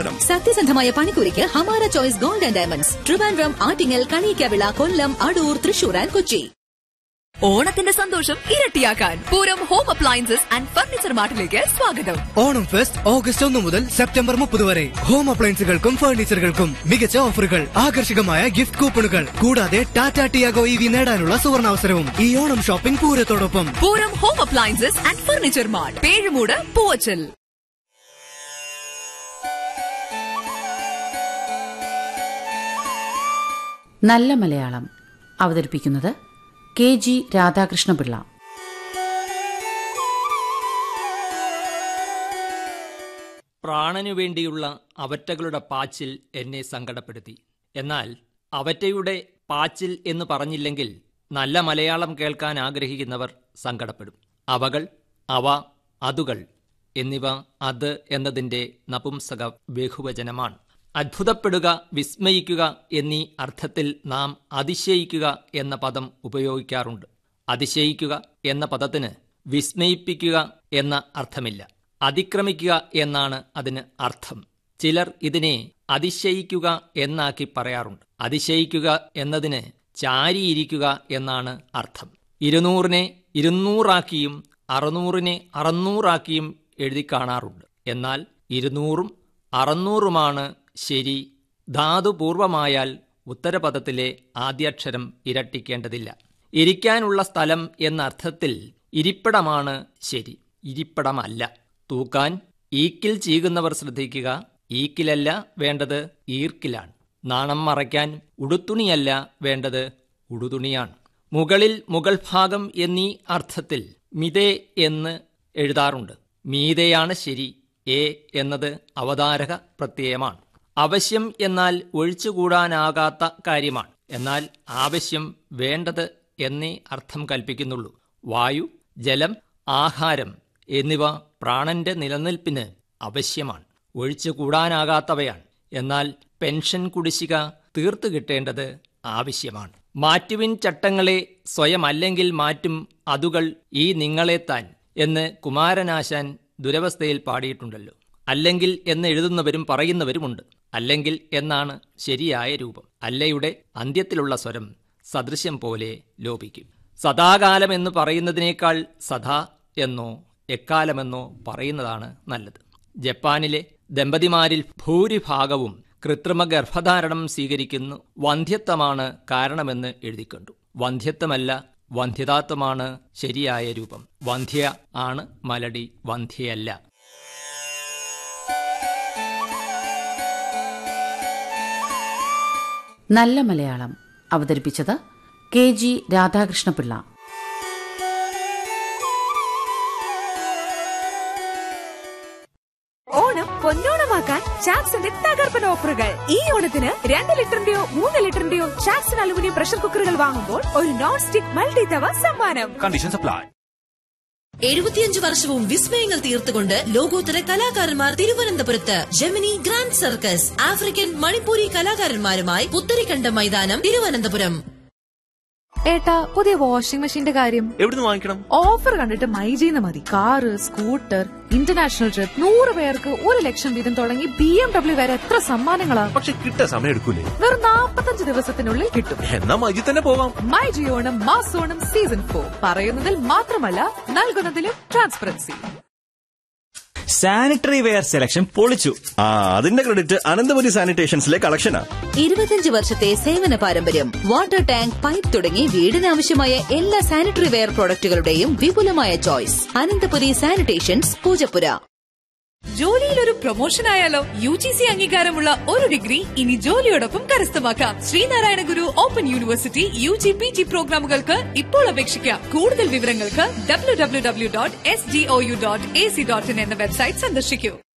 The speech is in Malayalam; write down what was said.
സമ്മാനം സത്യസന്ധമായ പണിക്കൂലിക്ക് Hamara choice gold and diamonds Trivandrum Attingal Kaniyikkavila Kollam Adoor Thrissur and Kochi ഓണത്തിന്റെ സന്തോഷം ഇരട്ടിയാക്കാൻ Pooram home appliances and furniture മാർട്ടിലേക്ക് സ്വാഗതം ഓണം ഫെസ്റ്റ് ഓഗസ്റ്റ് ഒന്ന് മുതൽ സെപ്റ്റംബർ മുപ്പത് വരെ ഹോം അപ്ലയൻസുകൾക്കും ഫർണിച്ചറുകൾക്കും മികച്ച ഓഫറുകൾ ആകർഷകമായ ഗിഫ്റ്റ് കൂപ്പണുകൾ കൂടാതെ ടാറ്റ ടിയാഗോ ഇ വി നേടാനുള്ള സുവർണാവസരവും ഈ ഓണം ഷോപ്പിംഗ് പൂരത്തോടൊപ്പം Pooram home appliances and furniture mart Pezhumoodu Poovachal നല്ല മലയാളം അവതരിപ്പിക്കുന്നത് കെ ജി രാധാകൃഷ്ണപിള്ള പ്രാണനു വേണ്ടിയുള്ള അവറ്റകളുടെ പാച്ചിൽ എന്നെ സങ്കടപ്പെടുത്തി എന്നാൽ അവറ്റയുടെ പാച്ചിൽ എന്ന് പറഞ്ഞില്ലെങ്കിൽ നല്ല മലയാളം കേൾക്കാൻ ആഗ്രഹിക്കുന്നവർ സങ്കടപ്പെടും അവകൾ അവ അതുകൾ എന്നിവ അത് എന്നതിൻ്റെ നപുംസക ബഹുവചനമാണ് അത്ഭുതപ്പെടുക വിസ്മയിക്കുക എന്നീ അർത്ഥത്തിൽ നാം അതിശയിക്കുക എന്ന പദം ഉപയോഗിക്കാറുണ്ട് അതിശയിക്കുക എന്ന പദത്തിന് വിസ്മയിപ്പിക്കുക എന്ന അർത്ഥമില്ല അതിക്രമിക്കുക എന്നാണ് അതിന് അർത്ഥം ചിലർ ഇതിനെ അതിശയിക്കുക എന്നാക്കി പറയാറുണ്ട് അതിശയിക്കുക എന്നതിന് ചാരിയിരിക്കുക എന്നാണ് അർത്ഥം ഇരുന്നൂറിനെ ഇരുന്നൂറാക്കിയും അറുന്നൂറിനെ അറുന്നൂറാക്കിയും എഴുതി കാണാറുണ്ട് എന്നാൽ ഇരുന്നൂറും അറുന്നൂറുമാണ് ശരി ധാതുപൂർവമായാൽ ഉത്തരപദത്തിലെ ആദ്യാക്ഷരം ഇരട്ടിക്കേണ്ടതില്ല ഇരിക്കാനുള്ള സ്ഥലം എന്ന അർത്ഥത്തിൽ ഇരിപ്പിടമാണ് ശരി ഇരിപ്പിടമല്ല തൂക്കാൻ ഈക്കിൽ ചീകുന്നവർ ശ്രദ്ധിക്കുക ഈക്കിലല്ല വേണ്ടത് ഈർക്കിലാണ് നാണം മറയ്ക്കാൻ ഉടുത്തുണിയല്ല വേണ്ടത് ഉടുതുണിയാണ് മുകളിൽ മുകൾ ഭാഗം എന്നീ അർത്ഥത്തിൽ മിതേ എന്ന് എഴുതാറുണ്ട് മീതയാണ് ശരി എ എന്നത് അവതാരക പ്രത്യയമാണ് അവശ്യം എന്നാൽ ഒഴിച്ചുകൂടാനാകാത്ത കാര്യമാണ് എന്നാൽ ആവശ്യം വേണ്ടത് എന്നേ അർത്ഥം കൽപ്പിക്കുന്നുള്ളൂ വായു ജലം ആഹാരം എന്നിവ പ്രാണന്റെ നിലനിൽപ്പിന് അവശ്യമാണ് ഒഴിച്ചുകൂടാനാകാത്തവയാണ് എന്നാൽ പെൻഷൻ കുടിശ്ശിക തീർത്തു കിട്ടേണ്ടത് ആവശ്യമാണ് മാറ്റുവിൻ ചട്ടങ്ങളെ സ്വയമല്ലെങ്കിൽ മാറ്റും അതുകൾ ഈ നിങ്ങളെ താൻ എന്ന് കുമാരനാശാൻ ദുരവസ്ഥയിൽ പാടിയിട്ടുണ്ടല്ലോ അല്ലെങ്കിൽ എന്ന് എഴുതുന്നവരും പറയുന്നവരുമുണ്ട് അല്ലെങ്കിൽ എന്നാണ് ശരിയായ രൂപം അല്ലയുടെ അന്ത്യത്തിലുള്ള സ്വരം സദൃശ്യം പോലെ ലോപിക്കും സദാകാലം എന്ന് പറയുന്നതിനേക്കാൾ സദാ എന്നോ എക്കാലമെന്നോ പറയുന്നതാണ് നല്ലത് ജപ്പാനിലെ ദമ്പതിമാരിൽ ഭൂരിഭാഗവും കൃത്രിമ ഗർഭധാരണം സ്വീകരിക്കുന്നു വന്ധ്യത്വമാണ് കാരണമെന്ന് എഴുതിക്കണ്ടു വന്ധ്യത്വമല്ല വന്ധ്യതാത്വമാണ് ശരിയായ രൂപം വന്ധ്യ ആണ് മലടി വന്ധ്യയല്ല നല്ല മലയാളം അവതരിപ്പിച്ചത് കെ ജി രാധാകൃഷ്ണപിള്ള ഓണം പൊന്നോണമാക്കാൻ ചാക്സിന്റെ തകർപ്പൻ ഓഫറുകൾ ഈ ഓണത്തിന് രണ്ട് ലിറ്ററിന്റെയോ മൂന്ന് ലിറ്ററിന്റെയോ ചാക്സൺ അലുമിനിയം പ്രഷർ കുക്കറുകൾ വാങ്ങുമ്പോൾ ഒരു നോൺ സ്റ്റിക് മൾട്ടി തവ സമ്മാനം കണ്ടീഷൻസ് അപ്ലൈ എഴുപത്തിയഞ്ച് വർഷവും വിസ്മയങ്ങൾ തീർത്തുകൊണ്ട് ലോകോത്തര കലാകാരന്മാർ തിരുവനന്തപുരത്ത് Gemini grand circus African Manipuri കലാകാരന്മാരുമായി പുത്തരിക്കണ്ട മൈതാനം തിരുവനന്തപുരം ഏട്ടാ പുതിയ വാഷിംഗ് മെഷീന്റെ കാര്യം എവിടുന്ന് വാങ്ങിക്കണം ഓഫർ കണ്ടിട്ട് മൈജീന്ന് മതി കാറ് സ്കൂട്ടർ ഇന്റർനാഷണൽ ട്രിപ്പ് നൂറ് പേർക്ക് ഒരു ലക്ഷം വീതം തുടങ്ങി ബി എം ഡബ്ല്യു വരെ എത്ര സമ്മാനങ്ങളാ പക്ഷെ കിട്ടാൻ സമയം എടുക്കൂലേ വെറും നാപ്പത്തഞ്ച് ദിവസത്തിനുള്ളിൽ കിട്ടും എന്നാ മജി തന്നെ പോവാം മൈ ജിയോണം മാസോണം സീസൺ ഫോർ പറയുന്നതിൽ മാത്രമല്ല നൽകുന്നതിലും ട്രാൻസ്പെറൻസി സാനിറ്ററി വെയർ സെലക്ഷൻ പൊളിച്ചു ആ അതിന്റെ ക്രെഡിറ്റ് അനന്തപുരി സാനിറ്റേഷൻസിലെ കളക്ഷനാ ഇരുപത്തിയഞ്ച് വർഷത്തെ സേവന പാരമ്പര്യം വാട്ടർ ടാങ്ക് പൈപ്പ് തുടങ്ങി വീടിനാവശ്യമായ എല്ലാ സാനിറ്ററി വെയർ പ്രോഡക്റ്റുകളുടെയും വിപുലമായ ചോയ്സ് അനന്തപുരി സാനിറ്റേഷൻസ് പൂജപ്പുര ജോലിയിൽ ഒരു പ്രൊമോഷൻ ആയാലോ യു ജി സി അംഗീകാരമുള്ള ഒരു ഡിഗ്രി ഇനി ജോലിയോടൊപ്പം കരസ്ഥമാക്കാം Sreenarayana Guru Open University U G P G പ്രോഗ്രാമുകൾക്ക് ഇപ്പോൾ അപേക്ഷിക്കാം കൂടുതൽ വിവരങ്ങൾക്ക് W W W dot S D O U dot A C dot in എന്ന വെബ്സൈറ്റ് സന്ദർശിക്കൂ